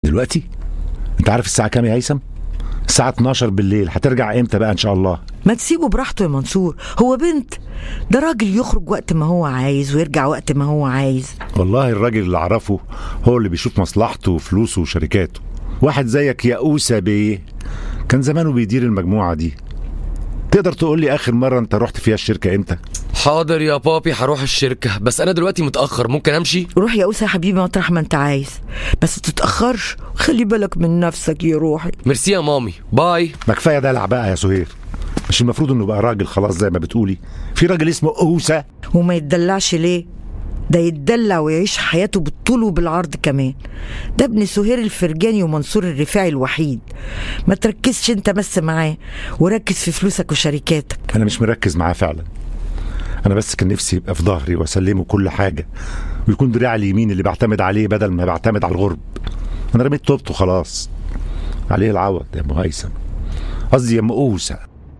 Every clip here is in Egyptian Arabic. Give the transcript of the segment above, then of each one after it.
دلوقتي انت عارف الساعه كام يا هيثم الساعه 12 بالليل هترجع امتى بقى ان شاء الله ما تسيبه براحته يا منصور هو بنت ده راجل يخرج وقت ما هو عايز ويرجع وقت ما هو عايز والله الراجل اللي اعرفه هو اللي بيشوف مصلحته وفلوسه وشركاته واحد زيك يا اوسى بيه كان زمانه بيدير المجموعه دي تقدر تقول لي اخر مره انت رحت فيها الشركه امتى حاضر يا بابي هروح الشركة بس أنا دلوقتي متأخر ممكن أمشي؟ روح يا أوسى يا حبيبي مطرح ما انت عايز بس تتأخرش خلي بالك من نفسك يا روحي ميرسي يا مامي باي ما كفايه دلع بقى يا سهير مش المفروض انه بقى راجل خلاص زي ما بتقولي في راجل اسمه اوسى وما يتدلعش ليه ده يتدلع ويعيش حياته بالطول وبالعرض كمان ده ابن سهير الفرجاني ومنصور الرفاعي الوحيد ما تركزش انت بس معاه وركز في فلوسك وشركاتك انا مش مركز معاه فعلا انا بس كان نفسي يبقى في ظهري واسلمه كل حاجه ويكون دراعي اليمين اللي بعتمد عليه بدل ما بعتمد على الغرب انا رميت طوبته خلاص عليه العوض يا ام هيثم قصدي يا ام اوسى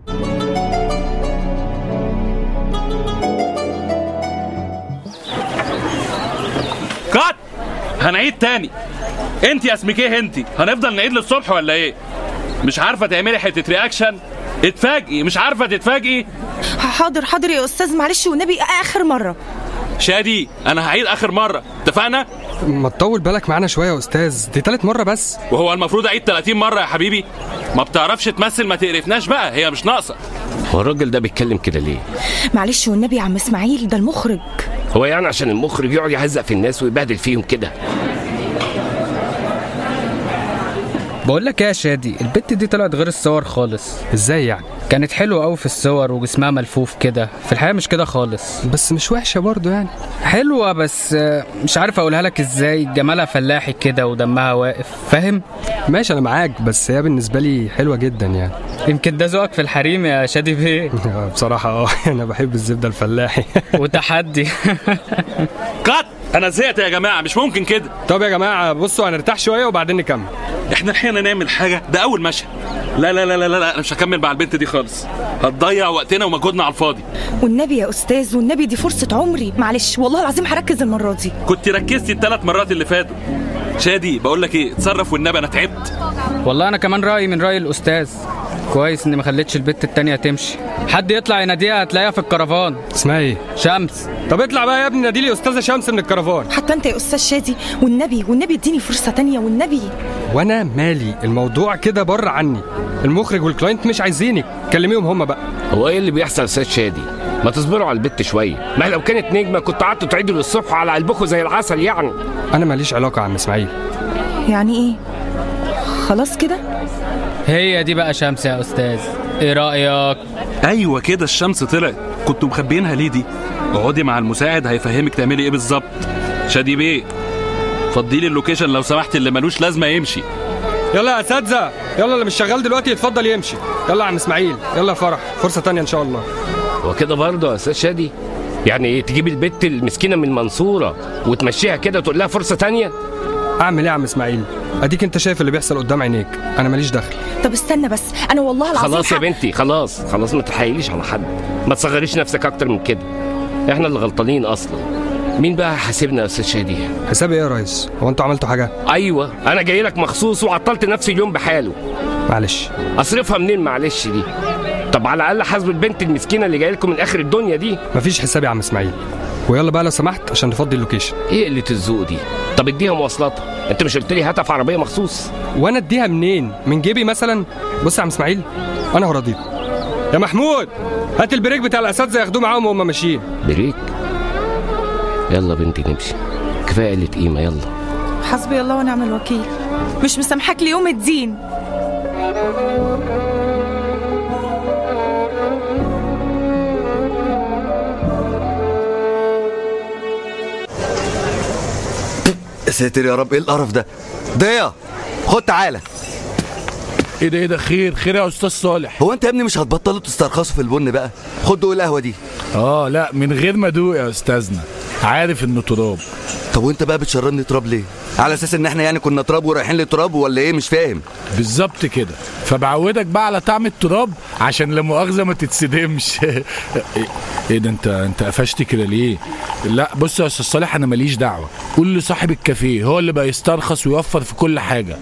كات هنعيد تاني انت يا اسمك ايه انت هنفضل نعيد للصبح ولا ايه مش عارفه تعملي حته رياكشن اتفاجئي مش عارفه تتفاجئي حاضر حاضر يا استاذ معلش والنبي اخر مره شادي انا هعيد اخر مره اتفقنا ما تطول بالك معانا شويه يا استاذ دي تالت مره بس وهو المفروض اعيد 30 مره يا حبيبي ما بتعرفش تمثل ما تقرفناش بقى هي مش ناقصه هو الراجل ده بيتكلم كده ليه؟ معلش والنبي يا عم اسماعيل ده المخرج هو يعني عشان المخرج يقعد يهزق في الناس ويبهدل فيهم كده بقول لك ايه يا شادي البت دي طلعت غير الصور خالص ازاي يعني كانت حلوه قوي في الصور وجسمها ملفوف كده في الحقيقه مش كده خالص بس مش وحشه برضو يعني حلوه بس آه، مش عارف اقولها لك ازاي جمالها فلاحي كده ودمها واقف فاهم ماشي انا معاك بس هي بالنسبه لي حلوه جدا يعني يمكن ده ذوقك في الحريم يا شادي بيه بصراحه اه انا بحب الزبده الفلاحي وتحدي كات انا زهقت يا جماعه مش ممكن كده طب يا جماعه بصوا هنرتاح شويه وبعدين نكمل احنا الحين نعمل حاجه ده اول مشهد لا لا لا لا لا انا مش هكمل مع البنت دي خالص هتضيع وقتنا ومجهودنا على الفاضي والنبي يا استاذ والنبي دي فرصه عمري معلش والله العظيم هركز المره دي كنت ركزتي الثلاث مرات اللي فاتوا شادي بقول لك ايه اتصرف والنبي انا تعبت والله انا كمان رايي من راي الاستاذ كويس اني ما خليتش البت التانية تمشي حد يطلع يناديها هتلاقيها في الكرفان اسمها ايه شمس طب اطلع بقى يا ابني نادي لي استاذه شمس من الكرفان حتى انت يا استاذ شادي والنبي والنبي اديني فرصه تانية والنبي وانا مالي الموضوع كده بره عني المخرج والكلاينت مش عايزينك كلميهم هم بقى هو ايه اللي بيحصل يا استاذ شادي؟ ما تصبروا على البت شويه ما لو كانت نجمه كنت قعدتوا تعيدوا للصبح على قلبكم زي العسل يعني انا ماليش علاقه يا عم اسماعيل يعني ايه خلاص كده هي دي بقى شمس يا استاذ ايه رايك ايوه كده الشمس طلعت كنتوا مخبيينها ليه دي اقعدي مع المساعد هيفهمك تعملي ايه بالظبط شادي بيه فضي لي اللوكيشن لو سمحت اللي ملوش لازمه يمشي يلا يا اساتذه يلا اللي مش شغال دلوقتي يتفضل يمشي يلا يا عم اسماعيل يلا يا فرح فرصه تانية ان شاء الله هو كده برضه يا استاذ شادي يعني ايه تجيب البت المسكينه من المنصوره وتمشيها كده وتقول لها فرصه تانية اعمل ايه يا عم اسماعيل اديك انت شايف اللي بيحصل قدام عينيك انا ماليش دخل طب استنى بس انا والله العظيم خلاص يا ح- بنتي خلاص خلاص ما تحايليش على حد ما تصغريش نفسك اكتر من كده احنا اللي غلطانين اصلا مين بقى حاسبنا يا استاذ شادي حسابي ايه يا ريس هو انتوا عملتوا حاجه ايوه انا جاي لك مخصوص وعطلت نفسي اليوم بحاله معلش اصرفها منين معلش دي طب على الاقل حاسب البنت المسكينه اللي جايه لكم من اخر الدنيا دي مفيش حساب يا عم اسماعيل ويلا بقى لو سمحت عشان نفضي اللوكيشن ايه قله الذوق دي طب اديها مواصلاتها انت مش قلت لي هاتها في عربيه مخصوص وانا اديها منين من جيبي مثلا بص يا عم اسماعيل انا هرضيك يا محمود هات البريك بتاع الاساتذه ياخدوه معاهم وهم ماشيين بريك يلا بنتي نمشي كفايه قله قيمه يلا حسبي الله ونعم الوكيل مش مسامحاك ليوم الدين يا ساتر يا رب ايه القرف ده ضيا خد تعالى ايه ده ايه ده خير خير يا استاذ صالح هو انت يا ابني مش هتبطلوا تسترخصوا في البن بقى خد دوق القهوه دي اه لا من غير ما ادوق يا استاذنا عارف انه تراب طب وانت بقى بتشربني تراب ليه على اساس ان احنا يعني كنا تراب ورايحين لتراب ولا ايه مش فاهم بالظبط كده فبعودك بقى على طعم التراب عشان لا مؤاخذه ما تتصدمش ايه ده انت انت قفشت كده ليه لا بص يا استاذ صالح انا ماليش دعوه قول لصاحب الكافيه هو اللي بقى يسترخص ويوفر في كل حاجه